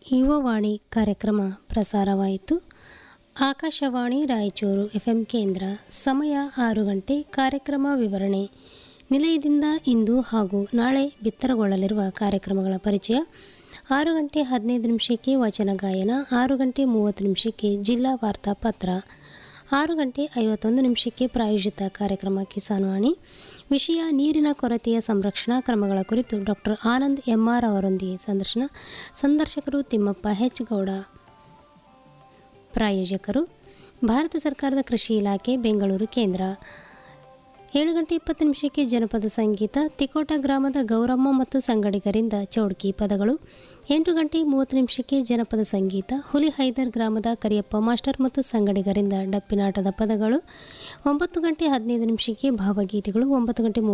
ಯುವವಾಣಿ ಕಾರ್ಯಕ್ರಮ ಪ್ರಸಾರವಾಯಿತು ಆಕಾಶವಾಣಿ ರಾಯಚೂರು ಎಫ್ಎಂ ಕೇಂದ್ರ ಸಮಯ ಆರು ಗಂಟೆ ಕಾರ್ಯಕ್ರಮ ವಿವರಣೆ ನಿಲಯದಿಂದ ಇಂದು ಹಾಗೂ ನಾಳೆ ಬಿತ್ತರಗೊಳ್ಳಲಿರುವ ಕಾರ್ಯಕ್ರಮಗಳ ಪರಿಚಯ ಆರು ಗಂಟೆ ಹದಿನೈದು ನಿಮಿಷಕ್ಕೆ ವಚನ ಗಾಯನ ಆರು ಗಂಟೆ ಮೂವತ್ತು ನಿಮಿಷಕ್ಕೆ ಜಿಲ್ಲಾ ವಾರ್ತಾ ಪತ್ರ ಆರು ಗಂಟೆ ಐವತ್ತೊಂದು ನಿಮಿಷಕ್ಕೆ ಪ್ರಾಯೋಜಿತ ಕಾರ್ಯಕ್ರಮ ಕಿಸಾನ್ವಾಣಿ ವಿಷಯ ನೀರಿನ ಕೊರತೆಯ ಸಂರಕ್ಷಣಾ ಕ್ರಮಗಳ ಕುರಿತು ಡಾಕ್ಟರ್ ಆನಂದ್ ಎಂಆರ್ ಅವರೊಂದಿಗೆ ಸಂದರ್ಶನ ಸಂದರ್ಶಕರು ತಿಮ್ಮಪ್ಪ ಹೆಚ್ ಗೌಡ ಪ್ರಾಯೋಜಕರು ಭಾರತ ಸರ್ಕಾರದ ಕೃಷಿ ಇಲಾಖೆ ಬೆಂಗಳೂರು ಕೇಂದ್ರ ಏಳು ಗಂಟೆ ಇಪ್ಪತ್ತು ನಿಮಿಷಕ್ಕೆ ಜನಪದ ಸಂಗೀತ ತಿಕೋಟ ಗ್ರಾಮದ ಗೌರಮ್ಮ ಮತ್ತು ಸಂಗಡಿಗರಿಂದ ಚೌಡ್ಕಿ ಪದಗಳು ಎಂಟು ಗಂಟೆ ಮೂವತ್ತು ನಿಮಿಷಕ್ಕೆ ಜನಪದ ಸಂಗೀತ ಹುಲಿ ಹೈದರ್ ಗ್ರಾಮದ ಕರಿಯಪ್ಪ ಮಾಸ್ಟರ್ ಮತ್ತು ಸಂಗಡಿಗರಿಂದ ಡಪ್ಪಿನಾಟದ ಪದಗಳು ಒಂಬತ್ತು ಗಂಟೆ ಹದಿನೈದು ನಿಮಿಷಕ್ಕೆ ಭಾವಗೀತೆಗಳು ಒಂಬತ್ತು ಗಂಟೆ